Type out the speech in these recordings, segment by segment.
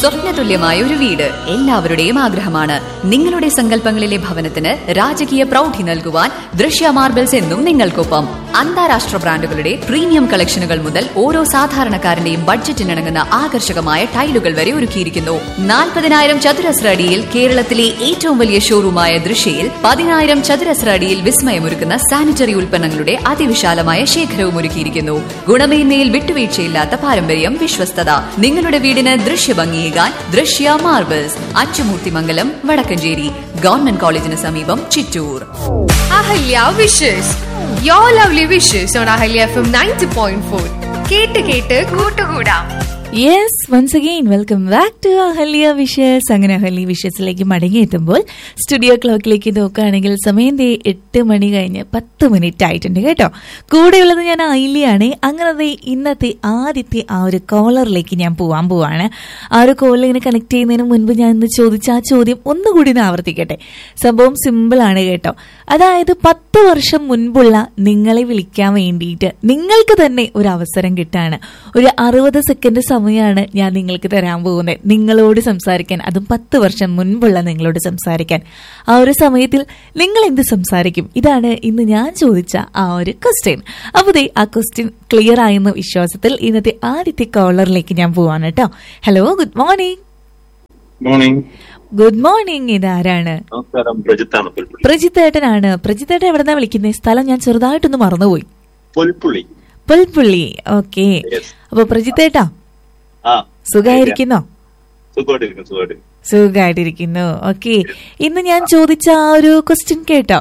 സ്വപ്നതുല്യമായ ഒരു വീട് എല്ലാവരുടെയും ആഗ്രഹമാണ് നിങ്ങളുടെ സങ്കല്പങ്ങളിലെ ഭവനത്തിന് രാജകീയ പ്രൗഢി നൽകുവാൻ ദൃശ്യ മാർബിൾസ് എന്നും നിങ്ങൾക്കൊപ്പം അന്താരാഷ്ട്ര ബ്രാൻഡുകളുടെ പ്രീമിയം കളക്ഷനുകൾ മുതൽ ഓരോ സാധാരണക്കാരന്റെയും ബഡ്ജറ്റിനിണങ്ങുന്ന ആകർഷകമായ ടൈലുകൾ വരെ ഒരുക്കിയിരിക്കുന്നു നാൽപ്പതിനായിരം ചതുരശ്ര അടിയിൽ കേരളത്തിലെ ഏറ്റവും വലിയ ഷോറൂമായ ദൃശ്യയിൽ പതിനായിരം ചതുരശ്ര അടിയിൽ വിസ്മയമൊരുക്കുന്ന സാനിറ്ററി ഉൽപ്പന്നങ്ങളുടെ അതിവിശാലമായ ശേഖരവും ഒരുക്കിയിരിക്കുന്നു ഗുണമേന്മയിൽ വിട്ടുവീഴ്ചയില്ലാത്ത പാരമ്പര്യം വിശ്വസ്തത നിങ്ങളുടെ വീടിന് ദൃശ്യഭംഗിയേകാൻ ദൃശ്യ മാർബിൾസ് അച്ചുമൂർത്തിമംഗലം വടക്കഞ്ചേരി ഗവൺമെന്റ് കോളേജിന് സമീപം Chittur Ahalya wishes your lovely wishes on Ahalya F M ninety point four കേട്ട് കേട്ട് കൂട്ടുകൂടാം yes once again welcome back to Ahalya wishes അങ്ങനെ അഹല്യ വിഷസിലേക്ക് മടങ്ങിയെത്തുമ്പോൾ സ്റ്റുഡിയോ ക്ലോക്കിലേക്ക് നോക്കുകയാണെങ്കിൽ സമയം ദേ എട്ട് മണി കഴിഞ്ഞ് പത്ത് മിനിറ്റ് ആയിട്ടുണ്ട് കേട്ടോ കൂടെയുള്ളത് ഞാൻ അയിലിയാണ് അങ്ങനെ ദേ ഇന്നത്തെ ആദ്യത്തെ ആ ഒരു കോളറിലേക്ക് ഞാൻ പോവാൻ പോവാണ് ആ ഒരു കോളിൽ ഇങ്ങനെ കണക്ട് ചെയ്യുന്നതിന് മുൻപ് ഞാൻ ഇന്ന് ചോദിച്ച ആ ചോദ്യം ഒന്നുകൂടി ഒന്ന് ആവർത്തിക്കട്ടെ സംഭവം സിമ്പിൾ ആണ് കേട്ടോ അതായത് പത്ത് വർഷം മുൻപുള്ള നിങ്ങളെ വിളിക്കാൻ വേണ്ടിയിട്ട് നിങ്ങൾക്ക് തന്നെ ഒരു അവസരം കിട്ടാണ് ഒരു അറുപത് സെക്കൻഡ് സമയമാണ് ഞാൻ നിങ്ങൾക്ക് തരാൻ പോകുന്നത് നിങ്ങളോട് സംസാരിക്കാൻ അതും പത്ത് വർഷം മുൻപുള്ള നിങ്ങളോട് സംസാരിക്കാൻ ആ ഒരു സമയത്തിൽ നിങ്ങൾ എന്ത് സംസാരിക്കും ഇതാണ് ഇന്ന് ഞാൻ ചോദിച്ച ആ ഒരു ക്വസ്റ്റ്യൻ അപ്പോൾ ദേ ആ ക്വസ്റ്റ്യൻ ക്ലിയർ ആയെന്ന വിശ്വാസത്തിൽ ഇന്നത്തെ ആദ്യത്തെ കോളറിലേക്ക് ഞാൻ പോവാണ് കേട്ടോ hello good morning morning good morning ഇതാരാണ് നമസ്കാരം പ്രജിത്താണ് പുൽപ്പുള്ളി പ്രജിത്തേട്ടനാണ് പ്രജിത്തേട്ടൻ എവിടെന്നാ വിളിക്കുന്നത് സ്ഥലം ഞാൻ ചെറുതായിട്ടൊന്ന് മറന്നുപോയി പുൽപ്പുള്ളി പുൽപ്പുള്ളി ഓക്കെ Yes. അപ്പൊ പ്രജിത്തേട്ടാ ആ സുഖായിരിക്കുന്നോ സുഖമായിട്ടിരിക്കും സുഖമായിട്ടിരിക്കും സുഖമായിട്ടിരിക്കുന്നു ഓക്കെ ഇന്ന് ഞാൻ ചോദിച്ച ആ ഒരു ക്വസ്റ്റ്യൻ കേട്ടോ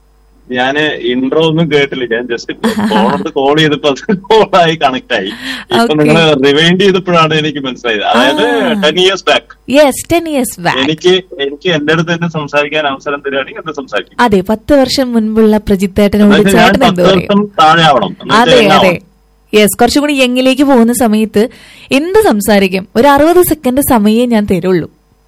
ഞാന് ഇൻട്രോ ഒന്നും കേട്ടില്ല ഞാൻ ജസ്റ്റ് ഫോണോട് കോൾ ചെയ്തപ്പോ കോളായി കണക്ട് ആയി ഇപ്പൊ Okay. നിങ്ങൾ റിവൈൻഡ് ചെയ്തപ്പോഴാണ് എനിക്ക് മനസ്സിലായത് അതായത് ആ. Ten years back yes ten years back എനിക്ക് എനിക്ക് എന്റെ അടുത്ത് തന്നെ സംസാരിക്കാൻ അവസരം തരികയാണെങ്കിൽ എന്ത് സംസാരിക്കും അതെ പത്ത് വർഷം മുൻപുള്ള പ്രജിത്തേട്ടനോട് അതായത് ഞാൻ ചേട്ടൻ എന്ത് പത്ത് പറയും വർഷം താഴെ ആവണം എന്ന് അതെ വെച്ചാൽ അതെ എന്നാവണം? യെസ് കുറച്ചും കൂടി യങ്ങിലേക്ക് പോകുന്ന സമയത്ത് എന്ത് സംസാരിക്കും ഒരു അറുപത് സെക്കൻഡ് സമയമേ ഞാൻ തരുള്ളൂ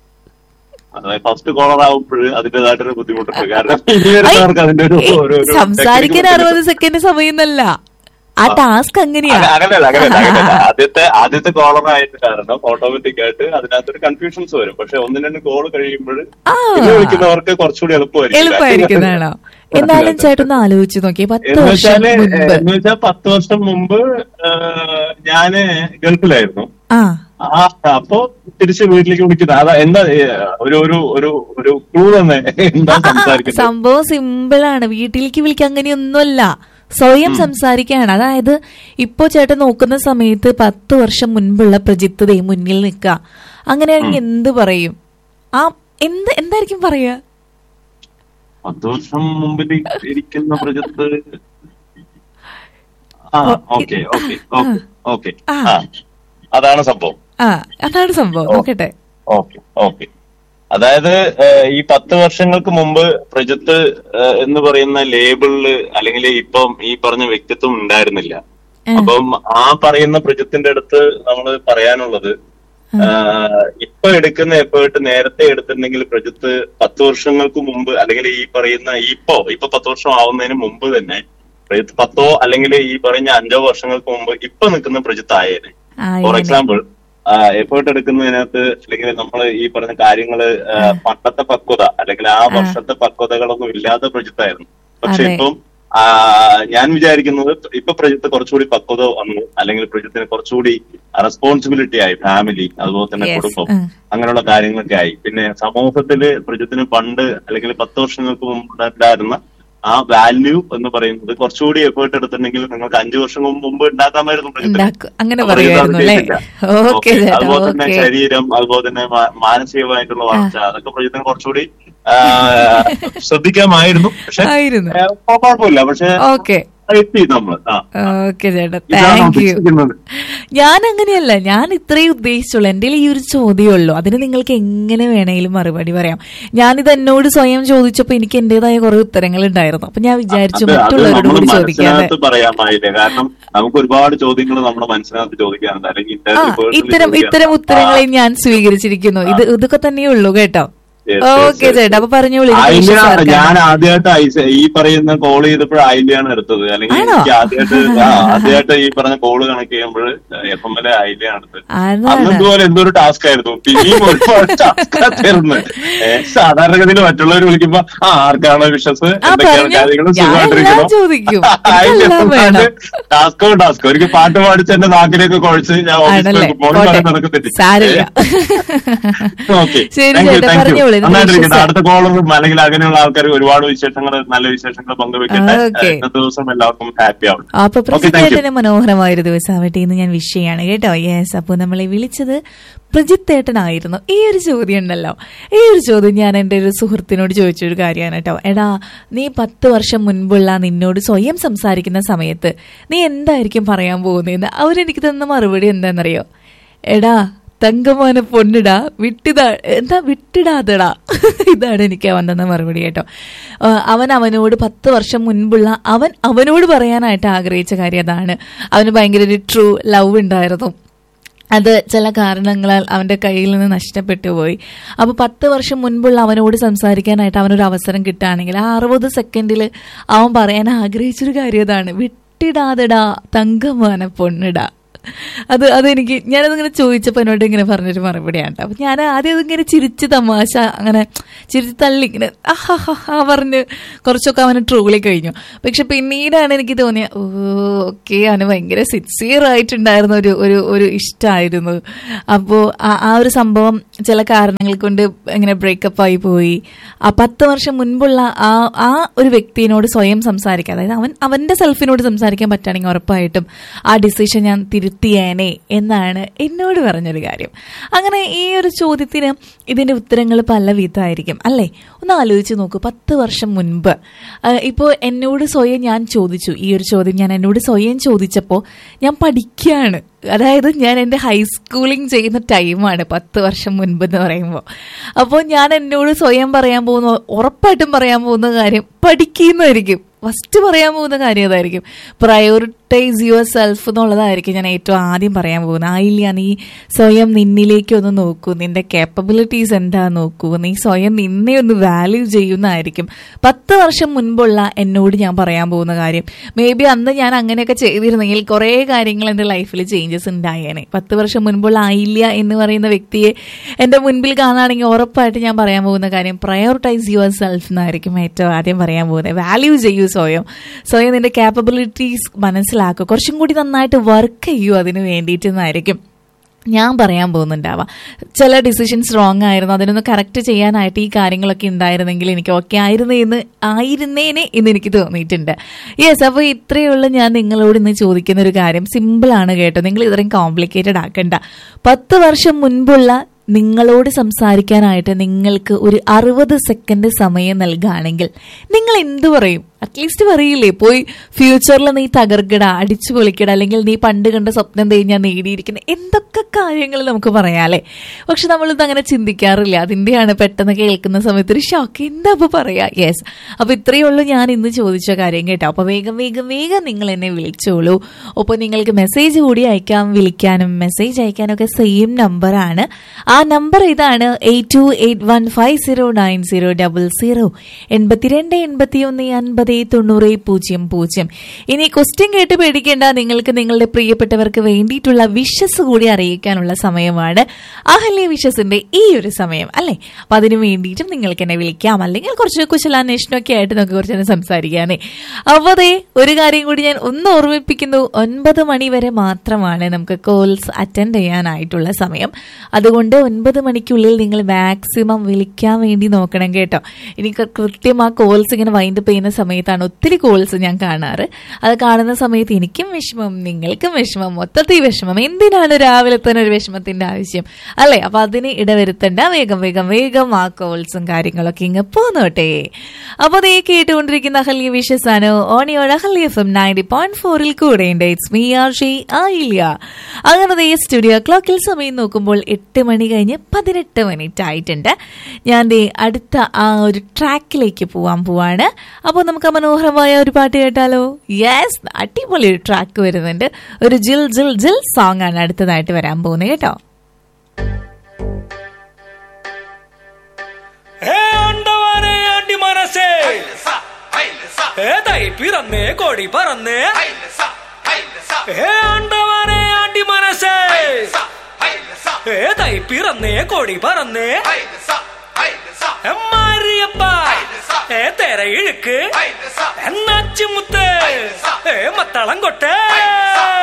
അതായത് ഫസ്റ്റ് കോളർ ആവുമ്പോൾ അതിന്റേതായിട്ടൊരു ബുദ്ധിമുട്ടുണ്ട് കാരണം ഇനി വരുന്നവർക്ക് അതിന്റെ ഒരു ഏയ്, ഒരു- ഒരു സംസാരിക്കാൻ technique അറുപത് സെക്കൻഡ് സമയം എന്നല്ല ആ ടാസ്ക് അങ്ങനെയാ അല്ല, അങ്ങനെയല്ല അങ്ങനെയല്ല അങ്ങനെയല്ല ആദ്യത്തെ ആദ്യത്തെ കോളർ ആയിട്ട് കാരണം ഓട്ടോമാറ്റിക് ആയിട്ട് അതിനകത്തൊരു കൺഫ്യൂഷൻസ് വരും പക്ഷെ ഒന്ന് രണ്ട് കോൾ കഴിയുമ്പോൾ ആ. പിന്നെ വിളിക്കുന്നവർക്ക് കുറച്ചുകൂടി എളുപ്പമായിരിക്കും എളുപ്പമായിരിക്കുന്നതാണോ എന്തായാലും ചേട്ടൊന്ന് ആലോചിച്ച് നോക്കിയേ പത്ത് എന്ന് വർഷം വെച്ചാല് മുൻപ് എന്ന് വെച്ചാൽ പത്ത് വർഷം മുമ്പ് ആ, ഞാന് ഗൾഫിലായിരുന്നു ആ ആ അപ്പോ തിരിച്ച് വീട്ടിലേക്ക് വിളിക്കുന്നത് അതാ എന്താ ഏ, ഒരു ഒരു ഒരു ഒരു ക്ലൂ തന്നെ എന്താ സംസാരിക്കുന്നത് സംഭവം സിമ്പിൾ ആണ് വീട്ടിലേക്ക് വിളിക്കാൻ അങ്ങനെയൊന്നുമല്ല സ്വയം സംസാരിക്കുകയാണ് അതായത് ഇപ്പോ ചേട്ടൻ നോക്കുന്ന സമയത്ത് പത്ത് വർഷം മുൻപുള്ള പ്രജിത്ത് ദേ മുന്നിൽ നിൽക്കുക അങ്ങനെയാണെങ്കിൽ എന്ത് പറയും ആ എന്ത് എന്തായിരിക്കും പറയാ പത്ത് വർഷം മുമ്പിൽ ഇരിക്കുന്ന പ്രജത്ത് ആ ഓക്കെ ഓക്കെ ഓക്കെ ഓക്കെ ആ. ആ അതാണ് സംഭവം ആ അതാണ് സംഭവം നോക്കട്ടെ ഓക്കെ ഓക്കെ അതായത് ഏഹ്, ഈ പത്ത് വർഷങ്ങൾക്ക് മുമ്പ് പ്രജത്ത് ഏഹ്, എന്ന് പറയുന്ന ലേബിളില് അല്ലെങ്കിൽ ഇപ്പം ഈ പറഞ്ഞ വ്യക്തിത്വം ഉണ്ടായിരുന്നില്ല അപ്പം ആ പറയുന്ന പ്രജത്തിന്റെ അടുത്ത് നമ്മൾ പറയാനുള്ളത് ആഹ്, ഇപ്പൊ എടുക്കുന്ന എഫേർട്ട് നേരത്തെ എടുത്തിട്ടുണ്ടെങ്കിൽ പ്രജത്ത് പത്ത് വർഷങ്ങൾക്ക് മുമ്പ് അല്ലെങ്കിൽ ഈ പറയുന്ന ഇപ്പോ ഇപ്പൊ പത്ത് വർഷം ആവുന്നതിന് മുമ്പ് തന്നെ പ്രജിത്ത് പത്തോ അല്ലെങ്കിൽ ഈ പറഞ്ഞ അഞ്ചോ വർഷങ്ങൾക്ക് മുമ്പ് ഇപ്പൊ നിൽക്കുന്ന പ്രജിത്ത് ആയേനെ ഫോർ ആയേനെ. എക്സാമ്പിൾ എഫേർട്ട് എടുക്കുന്നതിനകത്ത് അല്ലെങ്കിൽ നമ്മൾ ഈ പറഞ്ഞ കാര്യങ്ങള് ആ, പണ്ടത്തെ പക്വത അല്ലെങ്കിൽ ആ വർഷത്തെ പക്വതകളൊന്നും ഇല്ലാത്ത പ്രജിത്തായിരുന്നു പക്ഷെ അതെ. ഇപ്പം ആ, ഞാൻ വിചാരിക്കുന്നത് ഇപ്പൊ പ്രജിത്ത് കുറച്ചുകൂടി പക്വത വന്നു അല്ലെങ്കിൽ പ്രജിത്തിന് കുറച്ചുകൂടി റെസ്പോൺസിബിലിറ്റി ആയി ഫാമിലി അതുപോലെ തന്നെ Yes. കുടുംബം ഉം. അങ്ങനെയുള്ള കാര്യങ്ങളൊക്കെ ആയി പിന്നെ സമൂഹത്തില് പ്രജിത്തിന് പണ്ട് അല്ലെങ്കിൽ പത്ത് വർഷങ്ങൾക്ക് മുമ്പ് ഉണ്ടായിരുന്ന ആ വാല്യൂ എന്ന് പറയുന്നത് കുറച്ചുകൂടി എഫേർട്ട് എടുത്തിട്ടുണ്ടെങ്കിൽ നിങ്ങൾക്ക് അഞ്ചു വർഷം മുമ്പ് ഉണ്ടാക്കാമായിരുന്നു പ്രജിത്തിന് ഉണ്ടാക്കും. അങ്ങനെ അപ്പൊ പ്രജിത്ത് അത് പറയുമായിരുന്നു അല്ലേ? ചെയ്തില്ല. Okay okay. ചേട്ടാ, അതുപോലെ തന്നെ ഓക്കേ. ശരീരം അതുപോലെ തന്നെ മാ- മാനസികമായിട്ടുള്ള വളർച്ച അതൊക്കെ പ്രജിത്തിന് കുറച്ചുകൂടി ആ, ശ്രദ്ധിക്കാമായിരുന്നു പക്ഷെ ആയിരുന്നു. ഏ, കുഴപ്പമില്ല പക്ഷെ ഓക്കെ എത്തി നമ്മൾ ആ ഓക്കെ ചേട്ടാ ഇതാണ് താങ്ക് യു ഉദ്ദേശിക്കുന്നത് ഞാൻ അങ്ങനെയല്ല ഞാൻ ഇത്രയും ഉദ്ദേശിച്ചുള്ളൂ എന്റെ ഈ ഒരു ചോദ്യമുള്ളൂ അതിന് നിങ്ങൾക്ക് എങ്ങനെ വേണമെങ്കിലും മറുപടി പറയാം ഞാനിത് എന്നോട് സ്വയം ചോദിച്ചപ്പോ എനിക്ക് എന്റേതായ കുറെ ഉത്തരങ്ങൾ ഉണ്ടായിരുന്നു അപ്പൊ ഞാൻ വിചാരിച്ചു അത് അത് മറ്റുള്ളവരോട് നമ്മൾ കൂടി ചോദിക്കാതെ മനസ്സിനകത്ത് പറയാമായില്ലേ കാരണം നമുക്ക് ഒരുപാട് ചോദ്യങ്ങൾ നമ്മുടെ മനസ്സിനകത്ത് ചോദിക്കാനുണ്ട് അല്ലെങ്കിൽ ആ ഇന്റർവ്യൂ ഇത്തരം ഇത്തരം ഉത്തരങ്ങളെ ഞാൻ സ്വീകരിച്ചിരിക്കുന്നു ഇത് ഇതൊക്കെ തന്നെയേ ഉള്ളൂ കേട്ടോ Yes, yes, ഓക്കെ yes. ചേട്ടാ അപ്പൊ പറഞ്ഞോളൂ എനിക്ക് ആയില്യ വിശ്വസ് ആർക്കാണ്? ഞാൻ ആദ്യമായിട്ട് ഐസ് ഈ പറയുന്ന കോൾ ചെയ്തപ്പോൾ ആയില്യാണ് എടുത്തത് അല്ലെങ്കിൽ ആണോ? എനിക്ക് ആദ്യമായിട്ട് ആ ആദ്യമായിട്ട് ഈ പറഞ്ഞ കോള് കണക്ട് ചെയ്യുമ്പോൾ എഫ് എം എൽ ആയില്യാണ് എടുത്തത് അതാണ്. അന്ന് ഇതുപോലെ എന്തൊരു ടാസ്ക് ആയിരുന്നു പിന്നെയും ഒരുപാട് ടാസ്ക് ആയിരുന്നു സാധാരണഗതിയിൽ മറ്റുള്ളവർ വിളിക്കുമ്പോ ആ ആർക്കാണ് വിശ്വസ് ആ, എന്തൊക്കെയാണ് പറഞ്ഞോ. കാര്യങ്ങൾ ഞാൻ സുഖമായിട്ടിരിക്കണം എല്ലാം ചോദിക്കും. ഇതെല്ലാം വേണം. ടാസ്കോ ടാസ്കോ ഒരിക്കൽ പാട്ട് പാടിച്ച് എന്റെ നാക്കിലേക്ക് കുഴച്ച് ഞാൻ ആണല്ലേ ഓഫീസിലേക്ക് ഫോൺ പോട്ടെ. പറയാൻ നടക്കത്തില്ല സാരില്ല ഓക്കെ ശരി ചേട്ടാ പറഞ്ഞോളൂ എനിക്ക് നന്നായിട്ടിരിക്കട്ടെ വിശ്വസ് അടുത്ത കോളറും അല്ലെങ്കിൽ അങ്ങനെയുള്ള ആൾക്കാർ ഒരുപാട് വിശേഷങ്ങൾ നല്ല വിശേഷങ്ങൾ പങ്കുവെക്കട്ടെ ഓക്കേ. ഇന്നത്തെ ദിവസം എല്ലാവർക്കും ഹാപ്പി ആവും അപ്പൊ ഓക്കെ താങ്ക് യു പ്രജിത്തേട്ടന് മനോഹരമായ ഒരു ദിവസമാവട്ടെ എന്ന് ഞാൻ വിഷ് ചെയ്യാണ് കേട്ടോ യെസ് അപ്പോൾ നമ്മളെ വിളിച്ചത് പ്രജിത്തേട്ടനായിരുന്നു ഈ ഒരു ചോദ്യം ഉണ്ടല്ലോ ഈ ഒരു ചോദ്യം ഞാൻ എൻ്റെ ഒരു സുഹൃത്തിനോട് ചോദിച്ചൊരു കാര്യമാണ് കേട്ടോ എടാ നീ പത്ത് വർഷം മുൻപുള്ള നിന്നോട് സ്വയം സംസാരിക്കുന്ന സമയത്ത് നീ എന്തായിരിക്കും പറയാൻ പോകുന്നതെന്ന് അവരെനിക്ക് തന്ന മറുപടി എന്താണെന്നറിയോ എടാ തങ്കമാന പൊന്നിടാ വിട്ടിടാ എന്താ വിട്ടിടാതടാ ഇതാണ് എനിക്ക് അവൻ തന്ന മറുപടി കേട്ടോ ആ, അവൻ അവനോട് പത്ത് വർഷം മുൻപുള്ള അവൻ അവനോട് പറയാനായിട്ട് ആഗ്രഹിച്ച കാര്യം അതാണ് അവന് ഭയങ്കര ഒരു ട്രൂ ലവ് ഉണ്ടായിരുന്നു അത് ചില കാരണങ്ങളാൽ അവന്റെ കയ്യിൽ നിന്ന് നഷ്ടപ്പെട്ടു പോയി അപ്പൊ പത്ത് വർഷം മുൻപുള്ള അവനോട് സംസാരിക്കാനായിട്ട് അവനൊരു അവസരം കിട്ടുകയാണെങ്കിൽ ആ അറുപത് സെക്കൻഡിൽ അവൻ പറയാൻ ആഗ്രഹിച്ചൊരു കാര്യം അതാണ് വിട്ടിടാതെടാ തങ്കമാന പൊന്നിടാ അത് അതെനിക്ക് ഞാനതിങ്ങനെ ചോദിച്ചപ്പോൾ എന്നോട് ഇങ്ങനെ പറഞ്ഞൊരു മറുപടിയാണ് അപ്പൊ ഞാൻ ആദ്യം അതിങ്ങനെ ചിരിച്ച് തമാശ അങ്ങനെ ചിരിച്ച് തള്ളി ഇങ്ങനെ ആ പറഞ്ഞ് കുറച്ചൊക്കെ അവന് ട്രോളി കഴിഞ്ഞു പക്ഷെ പിന്നീടാണ് എനിക്ക് തോന്നിയ ഓ ഓക്കെ അവന് ഭയങ്കര സിൻസിയർ ആയിട്ടുണ്ടായിരുന്ന ഒരു ഒരു ഒരു ഇഷ്ടമായിരുന്നു അപ്പോൾ ആ ഒരു സംഭവം ചില കാരണങ്ങൾ കൊണ്ട് ഇങ്ങനെ ബ്രേക്കപ്പ് ആയി പോയി ആ പത്ത് വർഷം മുൻപുള്ള ആ ആ ഒരു വ്യക്തിയോട് സ്വയം സംസാരിക്കുക അതായത് അവൻ അവന്റെ സെൽഫിനോട് സംസാരിക്കാൻ പറ്റുകയാണെങ്കിൽ ഉറപ്പായിട്ടും ആ ഡിസിഷൻ ഞാൻ തിരുത്തിയേനെ എന്നാണ് എന്നോട് പറഞ്ഞൊരു കാര്യം അങ്ങനെ ഈ ഒരു ചോദ്യത്തിന് ഇതിന്റെ ഉത്തരങ്ങൾ പല വിധമായിരിക്കും അല്ലേ ഒന്ന് ആലോചിച്ച് നോക്കൂ പത്ത് വർഷം മുൻപ് ഇപ്പോൾ എന്നോട് സ്വയം ഞാൻ ചോദിച്ചു ഈ ഒരു ചോദ്യം ഞാൻ എന്നോട് സ്വയം ചോദിച്ചപ്പോൾ ഞാൻ പഠിക്കുകയാണ് അതായത് ഞാൻ എൻ്റെ ഹൈസ്കൂളിങ് ചെയ്യുന്ന ടൈമാണ് പത്ത് വർഷം മുൻപ് എന്ന് പറയുമ്പോൾ അപ്പോൾ ഞാൻ എന്നോട് സ്വയം പറയാൻ പോകുന്ന ഉറപ്പായിട്ടും പറയാൻ പോകുന്ന കാര്യം പഠിക്കുന്നതായിരിക്കും ഫസ്റ്റ് പറയാൻ പോകുന്ന കാര്യം അതായിരിക്കും പ്രയോറിറ്റൈസ് യുവർ സെൽഫ് എന്നുള്ളതായിരിക്കും ഞാൻ ഏറ്റവും ആദ്യം പറയാൻ പോകുന്നത് ആയില്ല നീ സ്വയം നിന്നിലേക്ക് ഒന്ന് നോക്കൂ നിന്റെ കേപ്പബിലിറ്റീസ് എന്താ നോക്കൂ നീ സ്വയം നിന്നെ ഒന്ന് വാല്യൂ ചെയ്യുന്നതായിരിക്കും പത്ത് വർഷം മുൻപുള്ള എന്നോട് ഞാൻ പറയാൻ പോകുന്ന കാര്യം മേ ബി അന്ന് ഞാൻ അങ്ങനെയൊക്കെ ചെയ്തിരുന്നെങ്കിൽ കുറേ കാര്യങ്ങൾ എൻ്റെ ലൈഫിൽ ചേഞ്ചസ് ഉണ്ടായേനെ പത്ത് വർഷം മുൻപുള്ള ആയില്ല എന്ന് പറയുന്ന വ്യക്തിയെ എൻ്റെ മുൻപിൽ കാണുകയാണെങ്കിൽ ഉറപ്പായിട്ട് ഞാൻ പറയാൻ പോകുന്ന കാര്യം പ്രയോറിറ്റൈസ് യുവർ സെൽഫ് എന്നായിരിക്കും ഏറ്റവും ആദ്യം പറയാൻ പോകുന്നത് വാല്യൂ ചെയ്യൂ സ്വയം സ്വയം നിന്റെ കാപ്പബിലിറ്റീസ് മനസ്സിലാക്കുക കുറച്ചും കൂടി നന്നായിട്ട് വർക്ക് ചെയ്യൂ അതിന് വേണ്ടിയിട്ടെന്നായിരിക്കും ഞാൻ പറയാൻ പോകുന്നുണ്ടാവാം ചില ഡിസിഷൻസ് റോങ് ആയിരുന്നു അതിനൊന്ന് കറക്റ്റ് ചെയ്യാനായിട്ട് ഈ കാര്യങ്ങളൊക്കെ ഉണ്ടായിരുന്നെങ്കിൽ എനിക്ക് ഓക്കെ ആയിരുന്നു എന്ന് ആയിരുന്നേനെ എന്ന് എനിക്ക് തോന്നിയിട്ടുണ്ട് യെസ് അപ്പോൾ ഇത്രയേ ഉള്ളൂ ഞാൻ നിങ്ങളോട് ഇന്ന് ചോദിക്കുന്ന ഒരു കാര്യം സിമ്പിളാണ് കേട്ടോ നിങ്ങൾ ഇത്രയും കോംപ്ലിക്കേറ്റഡ് ആക്കണ്ട പത്ത് വർഷം മുൻപുള്ള നിങ്ങളോട് സംസാരിക്കാനായിട്ട് നിങ്ങൾക്ക് ഒരു അറുപത് സെക്കൻഡ് സമയം നൽകുകയാണെങ്കിൽ നിങ്ങൾ എന്തു പറയും അറ്റ്ലീസ്റ്റ് പറയില്ലേ പോയി ഫ്യൂച്ചറിൽ നീ തകർക്കട അടിച്ചു പൊളിക്കട അല്ലെങ്കിൽ നീ പണ്ട് കണ്ട സ്വപ്നം തേഞ്ഞാൽ നേടിയിരിക്കുന്ന എന്തൊക്കെ കാര്യങ്ങൾ നമുക്ക് പറയാല്ലേ പക്ഷെ നമ്മളിത് അങ്ങനെ ചിന്തിക്കാറില്ല അതിൻ്റെയാണ് പെട്ടെന്ന് കേൾക്കുന്ന സമയത്ത് ഒരു ഷോക്ക് എന്താ അപ്പോൾ പറയാ യെസ് അപ്പോൾ ഇത്രയേ ഉള്ളൂ ഞാൻ ഇന്ന് ചോദിച്ച കാര്യം കേട്ടോ അപ്പോൾ വേഗം വേഗം വേഗം നിങ്ങൾ എന്നെ വിളിച്ചോളൂ ഒപ്പം നിങ്ങൾക്ക് മെസ്സേജ് കൂടി അയക്കാം വിളിക്കാനും മെസ്സേജ് അയക്കാനും ഒക്കെ സെയിം നമ്പറാണ് ആ നമ്പർ ഇതാണ് eight two eight one five zero nine zero double zero എൺപത്തിരണ്ട് എൺപത്തി ഒന്ന് അൻപത് തൊണ്ണൂറ് പൂജ്യം പൂജ്യം ഇനി ക്വസ്റ്റ്യൻ കേട്ട് പേടിക്കേണ്ട നിങ്ങൾക്ക് നിങ്ങളുടെ പ്രിയപ്പെട്ടവർക്ക് വേണ്ടിയിട്ടുള്ള വിഷസ് കൂടി അറിയിക്കാനുള്ള സമയമാണ് അഹല്യ വിഷസിന്റെ ഈ ഒരു സമയം അല്ലേ അപ്പൊ അതിനു വേണ്ടിയിട്ടും നിങ്ങൾക്ക് എന്നെ വിളിക്കാം അല്ലെങ്കിൽ കുറച്ച് കുശലാന്വേഷണമൊക്കെ ആയിട്ട് നമുക്ക് കുറച്ച് നേരം സംസാരിക്കാനേ അപ്പൊ അതെ ഒരു കാര്യം കൂടി ഞാൻ ഒന്ന് ഓർമ്മിപ്പിക്കുന്നു ഒൻപത് മണി വരെ മാത്രമാണ് നമുക്ക് കോൾസ് അറ്റൻഡ് ചെയ്യാനായിട്ടുള്ള സമയം അതുകൊണ്ട് ഒൻപത് മണിക്കുള്ളിൽ നിങ്ങൾ മാക്സിമം വിളിക്കാൻ വേണ്ടി നോക്കണം കേട്ടോ ഇനി കൃത്യം ആ കോൾസ് ഇങ്ങനെ വൈൻഡപ്പ് ചെയ്യുന്ന സമയത്താണ് ഒത്തിരി കോൾസ് ഞാൻ കാണാറ് അത് കാണുന്ന സമയത്ത് എനിക്കും വിഷമം നിങ്ങൾക്കും വിഷമം മൊത്തത്തിൽ വിഷമം എന്തിനാണ് രാവിലെ തന്നെ ഒരു വിഷമത്തിന്റെ ആവശ്യം അല്ലേ അപ്പൊ അതിന് ഇടവരുത്തണ്ട വേഗം വേഗം വേഗം ആ കോൾസും കാര്യങ്ങളൊക്കെ ഇങ്ങ് പോന്നോട്ടെ അപ്പൊ അതേ കേട്ടുകൊണ്ടിരിക്കുന്ന അഹല്യ വിഷസ് ആണ് ഓണിയോട് Ahalya F M ninety point ഫോറിൽ കൂടെ ഉണ്ട് ഇറ്റ്സ് മീ ആർ ഷീ ആയില്ല അങ്ങനെ ദേ സ്റ്റുഡിയോ ക്ലോക്കിൽ സമയം നോക്കുമ്പോൾ എട്ട് മണി കഴിഞ്ഞ് പതിനെട്ട് മിനിറ്റ് ആയിട്ടുണ്ട് ഞാൻ ദേ അടുത്ത ആ ഒരു ട്രാക്കിലേക്ക് പോവാൻ പോവാണ് അപ്പോൾ നമുക്ക് ആ മനോഹരമായ ഒരു പാട്ട് കേട്ടാലോ യെസ് അടിപൊളി ഒരു ട്രാക്ക് വരുന്നുണ്ട് ഒരു ജിൽ ജിൽ ജിൽ സോങ് ആണ് അടുത്തതായിട്ട് വരാൻ പോകുന്നത് കേട്ടോ മനസ്സേ ഏ തൈ പിറന്നേ കൊടി പറന്നേ ഏ ആണ്ടവാനെ ആണ്ടി മനസ്സേ ഏ തൈ പിറന്നേ കൊടി പറന്നേ മാരിയപ്പ ഏ തെര ഇഴുക്ക് എന്നാച്ചുമുത്ത് ഏ മത്തളം കൊട്ടേ